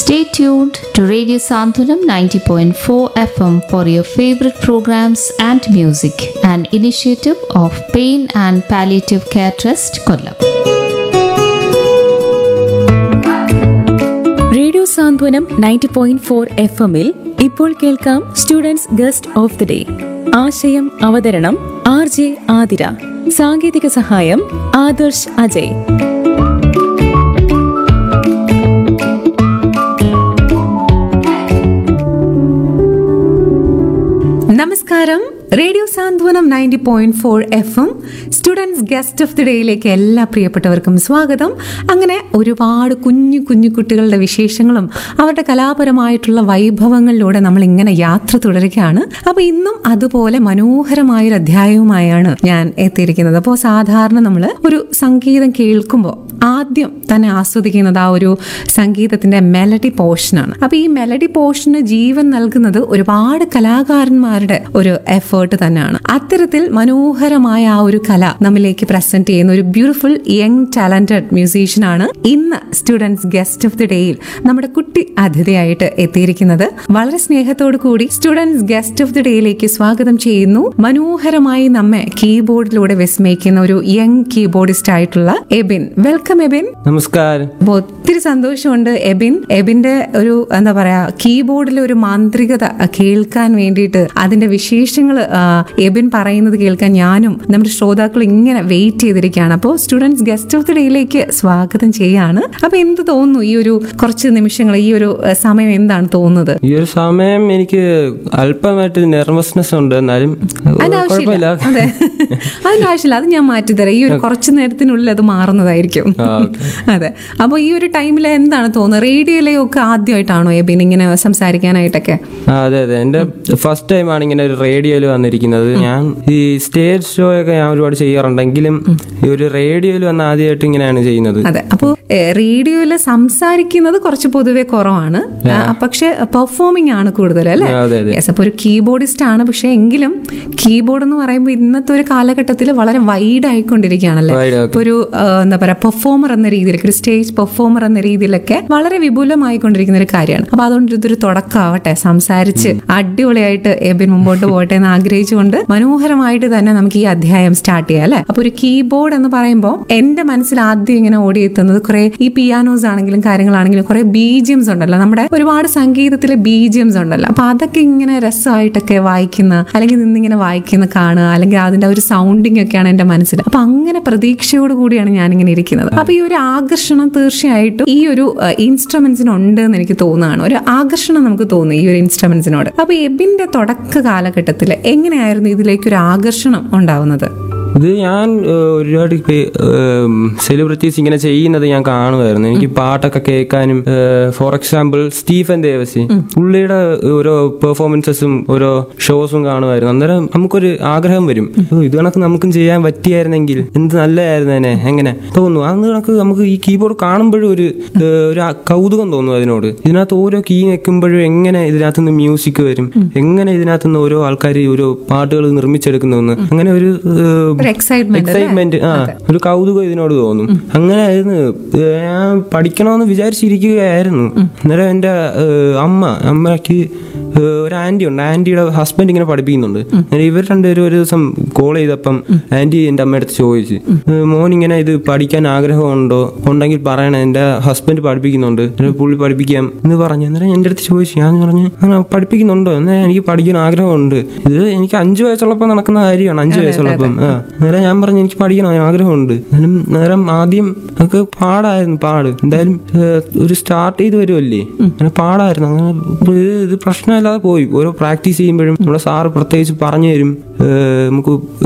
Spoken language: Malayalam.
Stay tuned to Radio Santhanam 90.4 FM for your favorite programs and music, an initiative of Pain and Palliative Care Trust, Kollam. Radio Santhwanam ninety point four F എമ്മിൽ ഇപ്പോൾ കേൾക്കാം students guest of the day ആശയം അവതരണം ആർ ജെ ആതിര സാങ്കേതിക സഹായം ആദർശ് അജയ് നമസ്കാരം radio Santhwanam ninety point four F M students guest of the ഡേയിലേക്ക് എല്ലാ പ്രിയപ്പെട്ടവർക്കും സ്വാഗതം അങ്ങനെ ഒരുപാട് കുഞ്ഞു കുഞ്ഞു കുട്ടികളുടെ വിശേഷങ്ങളും അവരുടെ കലാപരമായിട്ടുള്ള വൈഭവങ്ങളിലൂടെ നമ്മൾ ഇങ്ങനെ യാത്ര തുടരുകയാണ് അപ്പൊ ഇന്നും അതുപോലെ മനോഹരമായൊരു അധ്യായവുമായാണ് ഞാൻ എത്തിയിരിക്കുന്നത് അപ്പോൾ സാധാരണ നമ്മൾ ഒരു സംഗീതം കേൾക്കുമ്പോൾ ആദ്യം തന്നെ ആസ്വദിക്കുന്നത് ആ ഒരു സംഗീതത്തിന്റെ മെലഡി പോർഷനാണ് അപ്പൊ ഈ മെലഡി പോർഷന് ജീവൻ നൽകുന്നത് ഒരുപാട് കലാകാരന്മാരുടെ ഒരു എഫേർട്ട് തന്നെയാണ് അത്തരത്തിൽ മനോഹരമായ ആ ഒരു കല നമ്മിലേക്ക് പ്രസന്റ് ചെയ്യുന്ന ഒരു ബ്യൂട്ടിഫുൾ യങ് ടാലന്റഡ് മ്യൂസീഷ്യനാണ് ഇന്ന് സ്റ്റുഡൻസ് ഗസ്റ്റ് ഓഫ് ദി ഡേയിൽ നമ്മുടെ കുട്ടി അതിഥിയായിട്ട് എത്തിയിരിക്കുന്നത് വളരെ സ്നേഹത്തോടു കൂടി സ്റ്റുഡൻസ് ഗസ്റ്റ് ഓഫ് ദി ഡേയിലേക്ക് സ്വാഗതം ചെയ്യുന്നു മനോഹരമായി നമ്മെ കീബോർഡിലൂടെ വിസ്മയിക്കുന്ന ഒരു യങ് കീബോർഡിസ്റ്റ് ആയിട്ടുള്ള എബിൻ വെൽക്കം എബിൻ നമസ്കാരം അപ്പൊ ഒത്തിരി സന്തോഷമുണ്ട് എബിൻ എബിന്റെ ഒരു എന്താ പറയാ കീബോർഡിലെ ഒരു മാന്ത്രികത കേൾക്കാൻ വേണ്ടിയിട്ട് അതിന്റെ വിശേഷങ്ങൾ എബിൻ പറയുന്നത് കേൾക്കാൻ ഞാനും നമ്മുടെ ശ്രോതാക്കൾ ഇങ്ങനെ വെയിറ്റ് ചെയ്തിരിക്കുകയാണ് അപ്പോൾ സ്റ്റുഡൻസ് ഗസ്റ്റ് ഓഫ് ദി ഡേയിലേക്ക് സ്വാഗതം ചെയ്യാണ് അപ്പൊ എന്ത് തോന്നുന്നു ഈ ഒരു കുറച്ച് നിമിഷങ്ങൾ ഈ ഒരു ആ, സമയം എന്താണ് തോന്നുന്നത് ഈ ഒരു സമയം എനിക്ക് അല്പമായിട്ട് നെർവസ്നെസ് ഉണ്ട് എന്നാലും അതിന്റെ കുഴപ്പമില്ല ആവശ്യമില്ല അതെ അതിന്റെ ആവശ്യമില്ല അത് ഞാൻ മാറ്റിത്തരാം ഈ ഒരു കുറച്ച് നേരത്തിനുള്ളിൽ അത് മാറുന്നതായിരിക്കും ആ, okay. അതെ അപ്പോൾ ഈ ഒരു ടൈമിൽ എന്താണ് തോന്നുന്നത് റേഡിയോയിലൊക്കെ ആദ്യമായിട്ടാണോ എബിൻ ഇങ്ങനെ സംസാരിക്കാനായിട്ടൊക്കെ ആ, അതെ അതെ എന്റെ ഫസ്റ്റ് ടൈം ആണ് ഇങ്ങനെ ഒരു റേഡിയോയിൽ വന്നിരിക്കുന്നത് ഞാൻ ഈ സ്റ്റേജ് ഷോ ഒക്കെ ഞാൻ ഒരുപാട് ചെയ്യാറുണ്ടെങ്കിലും ഈ ഒരു റേഡിയോയിൽ വന്ന് ആദ്യമായിട്ട് ഇങ്ങനെയാണ് ചെയ്യുന്നത് അതെ അപ്പോൾ റേഡിയോയിൽ സംസാരിക്കുന്നത് കുറച്ച് പൊതുവെ കുറവാണ് ആ, പക്ഷെ പെർഫോമിംഗ് ആണ് കൂടുതൽ അല്ലേ ആ, അതെ, അതെ. യെസ് അപ്പോൾ ഒരു കീബോർഡിസ്റ്റ് ആണ് പക്ഷെ എങ്കിലും കീബോർഡ് എന്ന് പറയുമ്പോൾ ഇന്നത്തെ ഒരു കാലഘട്ടത്തിൽ വളരെ വൈഡ് ആയിക്കൊണ്ടിരിക്കുകയാണല്ലേ Wide, okay. ഇപ്പൊ ഒരു ആ, എന്താ പറയാ പെർഫോമർ എന്ന രീതിയിലൊക്കെ ഒരു സ്റ്റേജ് പെർഫോമർ എന്ന രീതിയിലൊക്കെ വളരെ വിപുലമായിക്കൊണ്ടിരിക്കുന്ന ഒരു കാര്യമാണ് അപ്പൊ അതുകൊണ്ട് ഇതൊരു തുടക്കമാവട്ടെ സംസാരിച്ച് അടിപൊളിയായിട്ട് എബിൻ മുമ്പോട്ട് പോകട്ടെ എന്ന് ആഗ്രഹിച്ചുകൊണ്ട് മനോഹരമായിട്ട് തന്നെ നമുക്ക് ഈ അധ്യായം സ്റ്റാർട്ട് ചെയ്യാം അല്ലെ അപ്പൊ ഒരു കീബോർഡ് എന്ന് പറയുമ്പോൾ എന്റെ മനസ്സിൽ ആദ്യം ഇങ്ങനെ ഓടിയെത്തുന്നത് കുറെ ഈ പിയാനോസ് ആണെങ്കിലും കാര്യങ്ങളാണെങ്കിലും കുറെ ബീജിയംസ് ഉണ്ടല്ലോ നമ്മുടെ ഒരുപാട് സംഗീതത്തിലെ ബീജിയംസ് ഉണ്ടല്ലോ അപ്പൊ അതൊക്കെ ഇങ്ങനെ രസമായിട്ടൊക്കെ വായിക്കുന്ന അല്ലെങ്കിൽ നിന്നിങ്ങനെ വായിക്കുന്ന കാണുക അല്ലെങ്കിൽ അതിന്റെ ഒരു സൗണ്ടിങ് ഒക്കെയാണ് എന്റെ മനസ്സിൽ അപ്പൊ അങ്ങനെ പ്രതീക്ഷയോട് കൂടിയാണ് ഞാനിങ്ങനെ ഇരിക്കുന്നത് അപ്പൊ ഈ ഒരു ആകർഷണം തീർച്ചയായിട്ടും ഈ ഒരു ഇൻസ്ട്രുമെന്റ്സിന് ഉണ്ട് എന്ന് എനിക്ക് തോന്നുകയാണ് ഒരു ആകർഷണം നമുക്ക് തോന്നുന്നു ഈ ഒരു ഇൻസ്ട്രുമെന്റ്സിനോട് അപ്പൊ എബിന്റെ തുടക്ക കാലഘട്ടത്തിൽ എങ്ങനെയായിരുന്നു ഇതിലേക്ക് ഒരു ആകർഷണം ഉണ്ടാവുന്നത് ഇത് ഞാൻ ഏഹ്, ഒരുപാട് സെലിബ്രിറ്റീസ് ഇങ്ങനെ ചെയ്യുന്നത് ഞാൻ കാണുമായിരുന്നു എനിക്ക് പാട്ടൊക്കെ കേൾക്കാനും ഫോർ എക്സാമ്പിൾ സ്റ്റീഫൻ ദേവസി പുള്ളിയുടെ ഓരോ പെർഫോമൻസസും ഓരോ ഷോസും കാണുമായിരുന്നു അന്നേരം നമുക്കൊരു ആഗ്രഹം വരും ഓ, ഇത് കണക്ക് നമുക്കും ചെയ്യാൻ പറ്റിയായിരുന്നെങ്കിൽ എന്ത് നല്ലതായിരുന്നേനെ എങ്ങനെ തോന്നുന്നു അന്ന് കണക്ക് നമുക്ക് ഈ കീബോർഡ് കാണുമ്പോഴും ഒരു ഏഹ്, ഒരു ആ കൗതുകം തോന്നും അതിനോട് ഇതിനകത്ത് ഓരോ കീ വെക്കുമ്പോഴും എങ്ങനെ ഇതിനകത്ത് നിന്ന് മ്യൂസിക് വരും എങ്ങനെ ഇതിനകത്ത് നിന്ന് ഓരോ ആൾക്കാർ ഓരോ പാട്ടുകൾ നിർമ്മിച്ചെടുക്കുന്നു അങ്ങനെ ഒരു ഏഹ്, ഒരു എക്സൈറ്റ്മെന്റ് എക്സൈറ്റ്മെന്റ് ആ ഒരു കൗതുകം ഇതിനോട് തോന്നും അങ്ങനെ ആയിരുന്നു ഏഹ് ഞാൻ പഠിക്കണമെന്ന് വിചാരിച്ചിരിക്കുകയായിരുന്നു അന്നേരം എൻ്റെ ഏഹ് അമ്മ അമ്മയ്ക്ക് ഏഹ് ഒരു ആന്റി ഉണ്ട് ആന്റിയുടെ ഹസ്ബൻഡ് ഇങ്ങനെ പഠിപ്പിക്കുന്നുണ്ട് അന്നേരം ഇവർ രണ്ടുപേരും ഒരു ദിവസം കോൾ ചെയ്തപ്പം ആന്റി എൻ്റെ അമ്മയടുത്ത് ചോദിച്ചു ഏഹ് മോൻ ഇങ്ങനെ ഇത് പഠിക്കാൻ ആഗ്രഹമുണ്ടോ ഉണ്ടെങ്കിൽ പറയണേ എൻ്റെ ഹസ്ബൻഡ് പഠിപ്പിക്കുന്നുണ്ട് അന്നേരം പുള്ളി പഠിപ്പിക്കാം എന്ന് പറഞ്ഞു അന്നേരം എൻ്റെ അടുത്ത് ചോദിച്ചു ഞാൻ പറഞ്ഞു അങ്ങനെ പഠിപ്പിക്കുന്നുണ്ടോ എന്നാൽ എനിക്ക് പഠിക്കാൻ ആഗ്രഹമുണ്ട് ഇത് എനിക്ക് അഞ്ചു വയസ്സുള്ളപ്പോൾ നടക്കുന്ന കാര്യമാണ് അഞ്ചു വയസ്സുള്ളപ്പം ആ നേരം ഞാൻ പറഞ്ഞു എനിക്ക് പഠിക്കണം ആഗ്രഹമുണ്ട് എന്നാലും നേരം ആദ്യം നമുക്ക് പാടായിരുന്നു പാട് എന്തായാലും ഏഹ്, ഒരു സ്റ്റാർട്ട് ചെയ്ത് വരുമല്ലേ അങ്ങനെ പാടായിരുന്നു അങ്ങനെ ഇത് ഇത് പ്രശ്നമില്ലാതെ പോയി ഓരോ പ്രാക്ടീസ് ചെയ്യുമ്പോഴും നമ്മുടെ സാറ് പ്രത്യേകിച്ച് പറഞ്ഞു തരും ഏഹ്, നമുക്ക്